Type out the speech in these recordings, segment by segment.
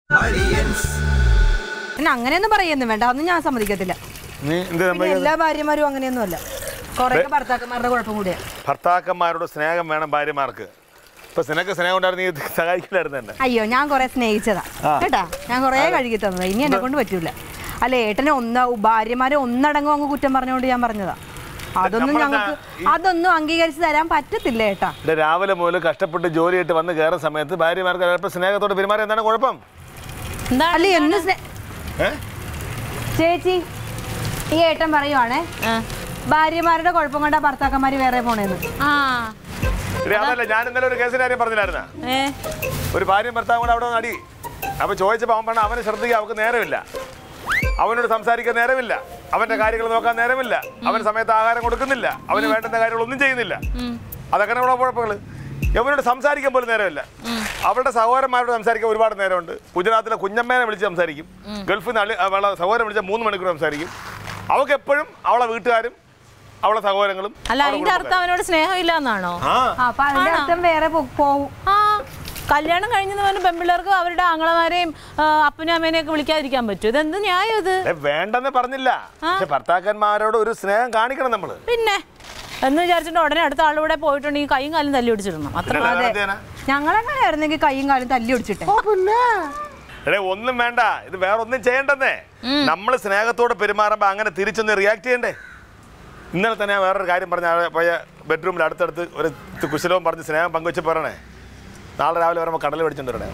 പിന്നെ അങ്ങനെയൊന്നും പറയുന്നു വേണ്ട അതൊന്നും ഞാൻ സമ്മതിക്കത്തില്ല നീ എന്ത് പിന്നെ സംഭവിക്കുന്നത് എല്ലാ ഭാര്യമാരും അങ്ങനെയൊന്നും അല്ല കുറെ ഭർത്താക്കന്മാരുടെ കുഴപ്പം കൂടിയാ ഭർത്താക്കന്മാരോട് സ്നേഹം വേണം ഭാര്യമാർക്ക് ഇപ്പൊ നിനക്ക് സ്നേഹം ഉണ്ടായിരുന്നു നീ സഹായിക്കില്ലായിരുന്നു തന്നെ അയ്യോ ഞാൻ കുറെ സ്നേഹിച്ചതാ ആ. കേട്ടാ ഞാൻ കുറെ കഴുകി തന്നതാ ഇനി എന്നെ കൊണ്ട് പറ്റൂല അല്ല ഏട്ടനെ ഒന്ന് ഭാര്യമാരെ ഒന്നടങ്കം അങ്ങ് കുറ്റം പറഞ്ഞുകൊണ്ട് ഞാൻ പറഞ്ഞതാ അതൊന്നും നമ്മളെന്താ ഞങ്ങൾക്ക് അതൊന്നും അംഗീകരിച്ച് തരാൻ പറ്റത്തില്ല ഏട്ടാ ഇവിടെ രാവിലെ മുതൽ കഷ്ടപ്പെട്ട് ജോലിയായിട്ട് വന്ന് കയറുന്ന സമയത്ത് ഭാര്യമാർക്ക് ചിലപ്പോൾ സ്നേഹത്തോട് പെരുമാറി എന്താണ് കുഴപ്പം എന്താണ് അല്ല എന്ന് സ്നേ- ഏ? ചേച്ചി ഈ ഏട്ടൻ പറയുവാണേ ആ. ഭാര്യമാരുടെ കുഴപ്പം കൊണ്ടാ ഭർത്താക്കന്മാര് വേറെ പോണേന്ന് ആ ഇനി അതല്ല ഞാൻ ഇന്നലെ ഒരു കേസിന്റെ കാര്യം പറഞ്ഞില്ലായിരുന്ന ഏ ഒരു ഭാര്യയും ഭർത്താവും കൂടെ അവിടെ വന്ന് അടി അപ്പൊ ചോദിച്ചപ്പോൾ അവൻ പറഞ്ഞ അവനെ ശ്രദ്ധിക്കാൻ അവർക്ക് നേരമില്ല അവനോട് സംസാരിക്കാൻ നേരമില്ല അവന്റെ കാര്യങ്ങൾ നോക്കാൻ നേരമില്ല അവന് സമയത്ത് ആഹാരം കൊടുക്കുന്നില്ല അവന് വേണ്ടുന്ന കാര്യങ്ങളൊന്നും ചെയ്യുന്നില്ല അതൊക്കെ ഉള്ള കുഴപ്പങ്ങൾ ഇവനോട് സംസാരിക്കാൻ പോലും നേരമില്ല അവരുടെ സഹോദരന്മാരോട് സംസാരിക്കാൻ ഒരുപാട് നേരമുണ്ട് ഗുജറാത്തിലെ കുഞ്ഞമ്മേനെ വിളിച്ച് സംസാരിക്കും ഗൾഫിൽ നിന്ന് അളി അവളെ സഹോദരൻ വിളിച്ച മൂന്ന് മണിക്കൂർ സംസാരിക്കും അവൾക്ക് എപ്പോഴും അവളെ വീട്ടുകാരും അവളെ സഹോദരങ്ങളും അല്ല അവളുടെ അതിന്റെ അർത്ഥം അവനോട് സ്നേഹമില്ല എന്നാണോ ആ ആ, അപ്പൊ അതിന്റെ അർത്ഥം വേറെ പോ- പോവും ആ കല്യാണം കഴിഞ്ഞെന്ന് പറഞ്ഞ പെൺപിള്ളേർക്ക് അവരുടെ ആങ്ങളമാരെയും ആ, അപ്പനും അമ്മേനെയും ഒക്കെ വിളിക്കാതിരിക്കാൻ പറ്റും ഇതെന്ത് ന്യായം ഇത് ഏ, വേണ്ടെന്ന് പറഞ്ഞില്ല പക്ഷെ ഭർത്താക്കന്മാരോട് ഒരു സ്നേഹം കാണിക്കണം നമ്മള് പിന്നെ എന്ന് വിചാരിച്ചിട്ട് ഉടനെ അടുത്ത ആളുകൂടെ പോയിട്ടുണ്ടെങ്കിൽ കൈയും കാലും തല്ലി പിടിച്ചിടണം അത്ര ഇല്ലടാ, അതെ അതെന്നാ? ഞങ്ങളങ്ങനെ ആയിരുന്നെങ്കിൽ കൈയും കാലും തല്ലി ഒടിച്ചിട്ടെ എടേ ഒന്നും വേണ്ട ഇത് വേറെ ഒന്നും ചെയ്യണ്ടെന്നേ നമ്മൾ സ്നേഹത്തോടെ പെരുമാറുമ്പോൾ അങ്ങനെ തിരിച്ചൊന്ന് റിയാക്ട് ചെയ്യണ്ടേ ഇന്നലെ തന്നെ ഞാൻ വേറൊരു കാര്യം പറഞ്ഞ ആ പോയ ബെഡ്റൂമിൽ അടുത്തടുത്ത് ഒരു കുശലവും പറഞ്ഞ് സ്നേഹം പങ്കുവെച്ച് പറയണേ നാളെ രാവിലെ വരുമ്പോൾ കടൽ മേടിച്ചോണ്ട് വരണേ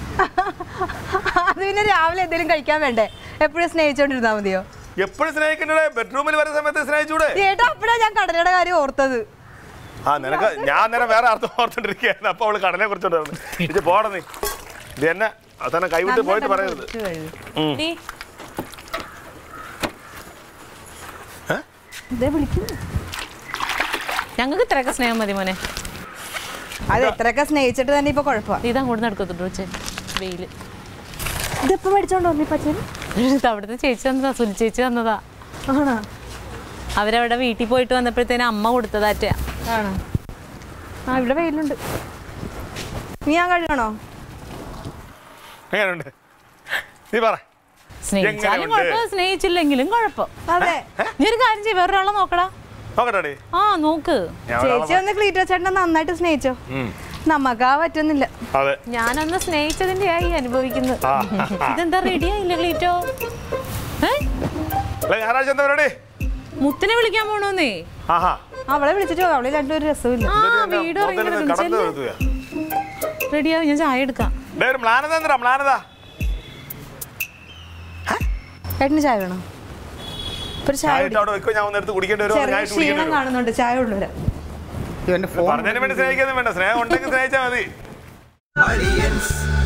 അത് പിന്നെ രാവിലെ എന്തെങ്കിലും കഴിക്കാൻ വേണ്ടേ എപ്പോഴും സ്നേഹിച്ചോണ്ടിരുന്നാ മതിയോ എപ്പോഴും സ്നേഹിക്കണ്ടേ ബെഡ്റൂമിൽ വരുന്ന സമയത്ത് സ്നേഹിച്ചൂടെ ഏട്ടാ അപ്പഴാ ഞാൻ കടലയുടെ കാര്യം ഓർത്തത് ആ നിനക്ക് ഞാൻ നേരം വേറെ അർത്ഥം ഓർത്തോണ്ടിരിക്കുകയായിരുന്നു അപ്പോൾ അവള് കടലെ കുറിച്ചോണ്ട് വന്നു ഇത് പോടെ നീ ഇത് എന്നെ അവസാനം കൈവിട്ട് പോയിട്ട് പറയരുത് ഉം. നീ ഇതേ വിളിക്കുന്നു ഞങ്ങൾക്ക് ഇത്രയൊക്കെ സ്നേഹം മതി മോനെ അത് എത്രയൊക്കെ സ്നേഹിച്ചിട്ട് തന്നെ ഇപ്പൊ കുഴപ്പമാ ഇതാ കൊണ്ട് നടക്കത്തുള്ളൂ വെച്ച് വെയില് ഇതിപ്പോ മേടിച്ചോണ്ട് വന്നു പച്ചന് ഇത് അവിടുത്തെ ചേച്ചി തന്നതാ സുലി ചേച്ചി തന്നതാ ആണോ അവരവിടെ വീട്ടിൽ പോയിട്ട് വന്നപ്പോഴത്തേനും അമ്മ കൊടുത്തതാറ്റാ ആണോ ആ ഇവിടെ വെയിലുണ്ട് നീ ഞാൻ കഴുകണോ എങ്ങനെയുണ്ട് നീ പറ സ്നേഹിച്ചാലും എങ്ങനെയുണ്ട്? കുഴപ്പം സ്നേഹിച്ചില്ലെങ്കിലും കുഴപ്പം അതെ നീ ഒരു കാര്യം ചെയ്യ വേറൊരാളെ നോക്കടാ നോക്കട്ടെ ആ നോക്ക് ഞാൻ ഒരാളെ ചേച്ചി ഒന്ന് ക്ലീറ്റോ ചേട്ടനെ നന്നായിട്ട് സ്നേഹിച്ചോ ഉം. നമുക്കാ പറ്റുന്നില്ല അതെ ഞാനൊന്ന് സ്നേഹിച്ചതിന്റെ ആയി അനുഭവിക്കുന്നത് ആ. ഇതെന്താ റെഡി ആയില്ല ക്ലീറ്റോ ഏ അല്ല, ഞായറാഴ്ച എന്താ പരിപാടി മുത്തിനെ വിളിക്കാൻ പോണോന്നേ ആഹാ അവളെ വിളിച്ചിട്ട് പോ, അവളെ രണ്ടൊരു രസമില്ല ആ എന്നിട്ട് വീട് എന്നെ മോന്തയിൽ കടന്നു വരുത്തുകയാ. റെഡിയാവും ഞാൻ ചായ എടുക്കാം ഡേ, ഒരു മ്ലാനത എന്തിനാ മ്ലാനത ചേട്ടന് ചായ വേണോ ഒരു ചായ ചായ കുടി. ഇട്ട് അവിടെ വെക്കോ ഞാൻ ഒന്ന് എടുത്ത് കുടിക്കേണ്ടി വരും ചെറിയ ഞാൻ ഇട്ട് കുടിക്കേണ്ടി ക്ഷീണം വരും കാണുന്നുണ്ട് ചായ കൊണ്ടുവരാം ഇവന്റെ ഫോൺ പറഞ്ഞതിന് വേണ്ടി സ്നേഹിക്കൊന്നും വേണ്ട സ്നേഹം ഉണ്ടെങ്കിൽ സ്നേഹിച്ചാൽ മതി Aliens